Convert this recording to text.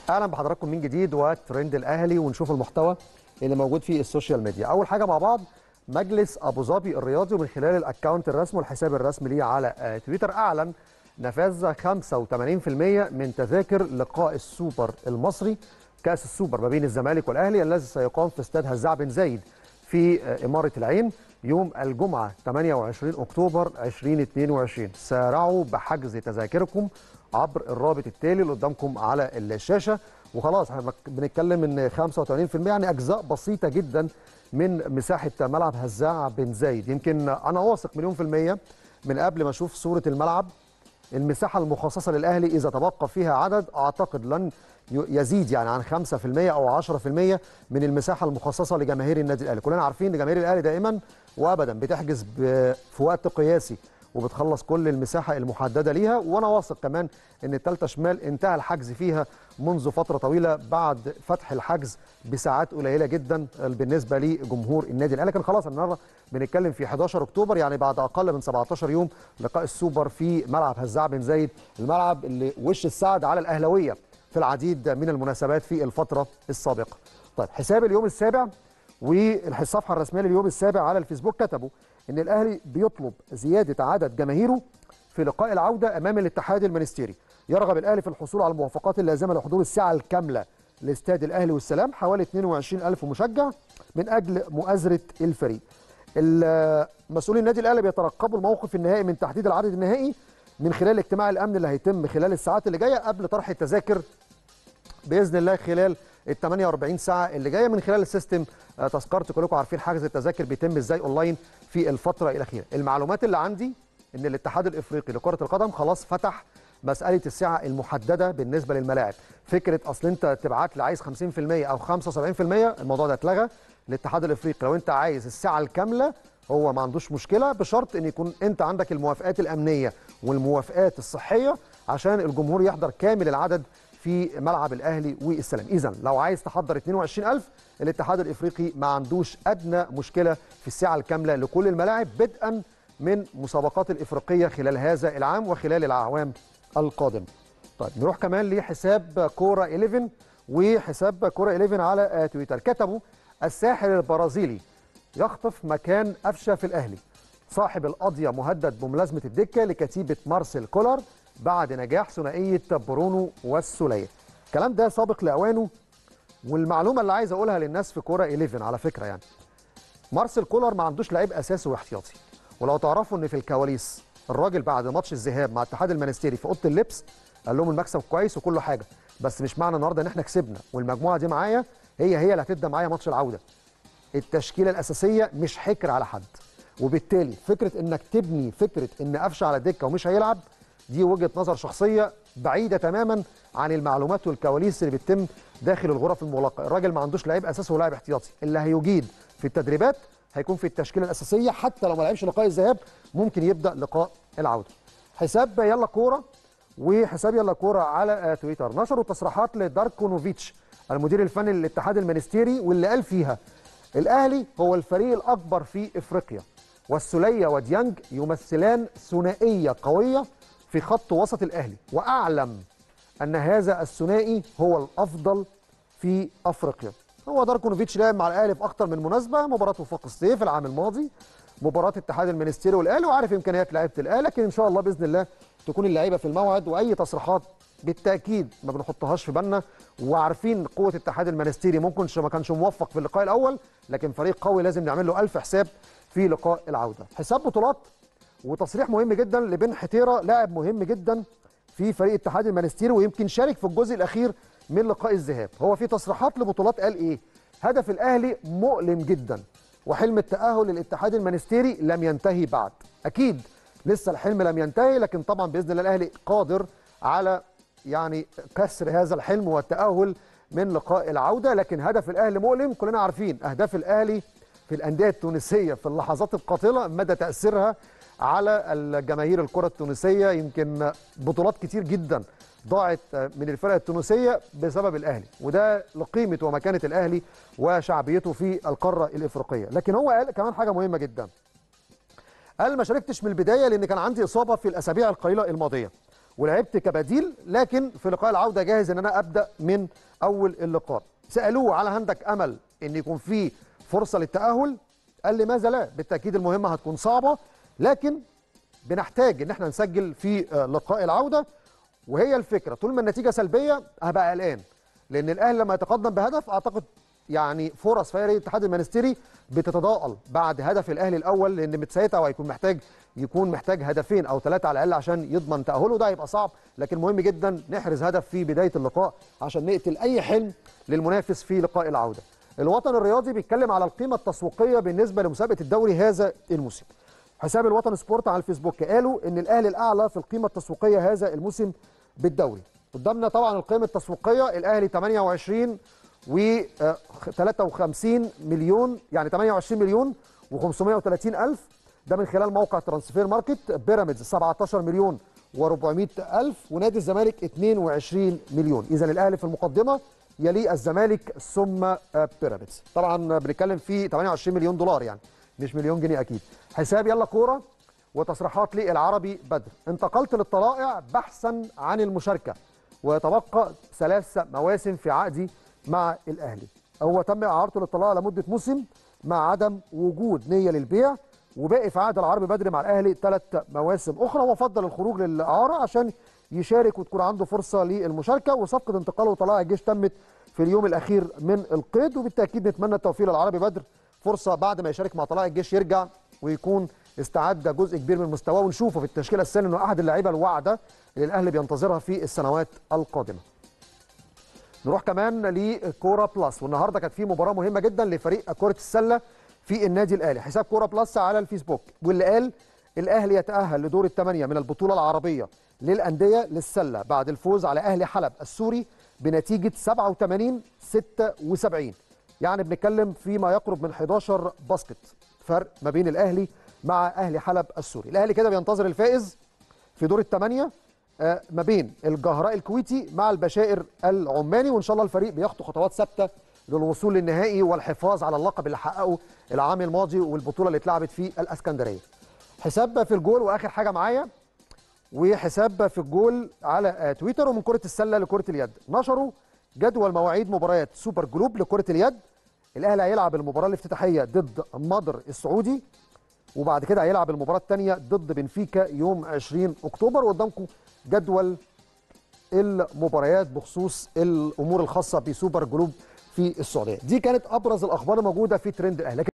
اهلا بحضراتكم من جديد وترند الاهلي ونشوف المحتوى اللي موجود في السوشيال ميديا اول حاجه مع بعض مجلس ابو ظبي الرياضي ومن خلال الاكونت الرسمي والحساب الرسمي ليه على آه، تويتر اعلن نفاذ 85% من تذاكر لقاء السوبر المصري كاس السوبر ما بين الزمالك والاهلي الذي سيقام في استاد هزاع بن زايد في آه، اماره العين يوم الجمعه 28 اكتوبر 2022 سارعوا بحجز تذاكركم عبر الرابط التالي اللي قدامكم على الشاشه وخلاص احنا بنتكلم ان 85% يعني اجزاء بسيطه جدا من مساحه ملعب هزاع بن زايد يمكن انا واثق مليون في الميه من قبل ما اشوف صوره الملعب المساحه المخصصه للاهلي اذا تبقى فيها عدد اعتقد لن يزيد يعني عن 5% او 10% من المساحه المخصصه لجماهير النادي الاهلي كلنا عارفين ان جماهير الاهلي دائما وابدا بتحجز ب- في وقت قياسي وبتخلص كل المساحه المحدده ليها وانا واثق كمان ان الثالثه شمال انتهى الحجز فيها منذ فتره طويله بعد فتح الحجز بساعات قليله جدا بالنسبه لجمهور النادي الاهلي لكن خلاص النهارده بنتكلم في 11 اكتوبر يعني بعد اقل من 17 يوم لقاء السوبر في ملعب هزاع بن زايد الملعب اللي وش السعد على الاهلاويه في العديد من المناسبات في الفتره السابقه. طيب حساب اليوم السابع والصفحه الرسميه لليوم السابع على الفيسبوك كتبوا ان الاهلي بيطلب زياده عدد جماهيره في لقاء العوده امام الاتحاد المنستيري يرغب الاهلي في الحصول على الموافقات اللازمه لحضور الساعه الكامله لاستاد الاهلي والسلام حوالي 22000 مشجع من اجل مؤازره الفريق ال- مسؤولي النادي الاهلي بيترقبوا الموقف النهائي من تحديد العدد النهائي من خلال اجتماع الامن اللي هيتم خلال الساعات اللي جايه قبل طرح التذاكر باذن الله خلال ال 48 ساعه اللي جايه من خلال السيستم آه، تذكرت كلكم عارفين حجز التذاكر بيتم ازاي اونلاين في الفتره الاخيره المعلومات اللي عندي ان الاتحاد الافريقي لكره القدم خلاص فتح مساله السعه المحدده بالنسبه للملاعب فكره اصل انت تبعت لي عايز 50% او 75% الموضوع ده اتلغى الاتحاد الافريقي لو انت عايز السعه الكامله هو ما عندوش مشكله بشرط ان يكون انت عندك الموافقات الامنيه والموافقات الصحيه عشان الجمهور يحضر كامل العدد في ملعب الاهلي والسلام اذا لو عايز تحضر 22000 الاتحاد الافريقي ما عندوش ادنى مشكله في السعه الكامله لكل الملاعب بدءا من مسابقات الافريقيه خلال هذا العام وخلال الاعوام القادمه طيب نروح كمان لحساب كوره 11 وحساب كوره 11 على آه، تويتر كتبوا الساحر البرازيلي يخطف مكان قفشه في الاهلي صاحب القضيه مهدد بملازمه الدكه لكتيبه مارسيل كولر بعد نجاح ثنائيه برونو والسوليه الكلام ده سابق لاوانه والمعلومه اللي عايز اقولها للناس في كوره 11 على فكره يعني مارسيل كولر ما عندوش لعيب اساسي واحتياطي ولو تعرفوا ان في الكواليس الراجل بعد ماتش الذهاب مع اتحاد المنستيري في اوضه اللبس قال لهم المكسب كويس وكل حاجه بس مش معنى النهارده ان احنا كسبنا والمجموعه دي معايا هي هي اللي هتبدا معايا ماتش العوده التشكيله الاساسيه مش حكر على حد وبالتالي فكره انك تبني فكره ان قفشه على الدكه ومش هيلعب دي وجهه نظر شخصيه بعيده تماما عن المعلومات والكواليس اللي بتتم داخل الغرف المغلقه الراجل ما عندوش لعيب اساسي ولاعب احتياطي اللي هيجيد في التدريبات هيكون في التشكيله الاساسيه حتى لو ما لعبش لقاء الذهاب ممكن يبدا لقاء العوده حساب يلا كوره وحساب يلا كوره على آه، تويتر نشروا تصريحات لداركونوفيتش المدير الفني للاتحاد المنستيري واللي قال فيها الاهلي هو الفريق الاكبر في افريقيا والسوليه وديانج يمثلان ثنائيه قويه في خط وسط الاهلي واعلم ان هذا الثنائي هو الافضل في افريقيا هو داركونوفيتش لعب مع الاهلي في اكتر من مناسبه مباراه وفاق الصيف العام الماضي مباراه اتحاد المنستيري والاهلي وعارف امكانيات لعيبه الاهلي لكن ان شاء الله باذن الله تكون اللعيبه في الموعد واي تصريحات بالتاكيد ما بنحطهاش في بالنا وعارفين قوه الاتحاد المنستيري ممكن ما كانش موفق في اللقاء الاول لكن فريق قوي لازم نعمل له ألف حساب في لقاء العوده حساب بطولات وتصريح مهم جدا لبن حتيره لاعب مهم جدا في فريق اتحاد المنستير ويمكن شارك في الجزء الاخير من لقاء الذهاب هو في تصريحات لبطولات قال ايه هدف الاهلي مؤلم جدا وحلم التاهل للاتحاد المنستيري لم ينتهي بعد اكيد لسه الحلم لم ينتهي لكن طبعا باذن الله الاهلي قادر على يعني كسر هذا الحلم والتاهل من لقاء العوده لكن هدف الاهلي مؤلم كلنا عارفين اهداف الاهلي في الانديه التونسيه في اللحظات القاتله مدى تاثيرها على الجماهير الكره التونسيه يمكن بطولات كتير جدا ضاعت من الفرق التونسيه بسبب الاهلي وده لقيمه ومكانه الاهلي وشعبيته في القاره الافريقيه لكن هو قال كمان حاجه مهمه جدا قال ما شاركتش من البدايه لان كان عندي اصابه في الاسابيع القليله الماضيه ولعبت كبديل لكن في لقاء العوده جاهز ان انا ابدا من اول اللقاء سالوه على عندك امل ان يكون في فرصه للتاهل قال لي ماذا لا بالتاكيد المهمه هتكون صعبه لكن بنحتاج ان احنا نسجل في آه، لقاء العوده وهي الفكره طول ما النتيجه سلبيه هبقى قلقان لان الاهلي لما يتقدم بهدف اعتقد يعني فرص فريق الاتحاد المنستيري بتتضاءل بعد هدف الاهلي الاول لان متسيتا وهيكون محتاج يكون محتاج هدفين او ثلاثه على الاقل عشان يضمن تاهله ده هيبقى صعب لكن مهم جدا نحرز هدف في بدايه اللقاء عشان نقتل اي حلم للمنافس في لقاء العوده. الوطن الرياضي بيتكلم على القيمه التسويقيه بالنسبه لمسابقه الدوري هذا الموسم. حساب الوطن سبورت على الفيسبوك قالوا ان الاهلي الاعلى في القيمه التسويقيه هذا الموسم بالدوري. قدامنا طبعا القيمه التسويقيه الاهلي 28 و 53 مليون يعني 28 مليون و530 الف ده من خلال موقع ترانسفير ماركت بيراميدز 17 مليون و400 الف ونادي الزمالك 22 مليون اذا الاهلي في المقدمه يلي الزمالك ثم آه، بيراميدز طبعا بنتكلم في 28 مليون دولار يعني مش مليون جنيه اكيد حساب يلا كوره وتصريحات للعربي بدر انتقلت للطلائع بحثا عن المشاركه ويتبقى ثلاث مواسم في عقدي مع الاهلي هو تم اعارته للطلائع لمده موسم مع عدم وجود نيه للبيع وباقي في عقد العربي بدري مع الاهلي ثلاث مواسم اخرى وفضل الخروج للاعاره عشان يشارك وتكون عنده فرصه للمشاركه وصفقه انتقاله لطلائع الجيش تمت في اليوم الاخير من القيد وبالتاكيد نتمنى التوفيق للعربي بدر فرصه بعد ما يشارك مع طلائع الجيش يرجع ويكون استعد جزء كبير من مستواه ونشوفه في التشكيله الثانيه انه احد اللعيبه الواعده اللي الاهلي بينتظرها في السنوات القادمه. نروح كمان لكوره بلس والنهارده كانت في مباراه مهمه جدا لفريق كره السله في النادي الاهلي حساب كوره بلس على الفيسبوك واللي قال الاهلي يتاهل لدور الثمانيه من البطوله العربيه للانديه للسله بعد الفوز على اهلي حلب السوري بنتيجه 87 76 يعني بنتكلم فيما يقرب من 11 باسكت فرق ما بين الاهلي مع اهلي حلب السوري الاهلي كده بينتظر الفائز في دور الثمانيه آه، ما بين الجهراء الكويتي مع البشائر العماني وان شاء الله الفريق بيخطو خطوات ثابته للوصول للنهائي والحفاظ على اللقب اللي حققه العام الماضي والبطوله اللي اتلعبت في الاسكندريه. حساب في الجول واخر حاجه معايا وحساب في الجول على آه، تويتر ومن كره السله لكره اليد نشروا جدول مواعيد مباريات سوبر جلوب لكره اليد الاهلي هيلعب المباراه الافتتاحيه ضد مضر السعودي وبعد كده هيلعب المباراه الثانيه ضد بنفيكا يوم 20 اكتوبر وقدامكم جدول المباريات بخصوص الامور الخاصه بسوبر جلوب في السعوديه دي كانت ابرز الاخبار الموجوده في ترند الاهلي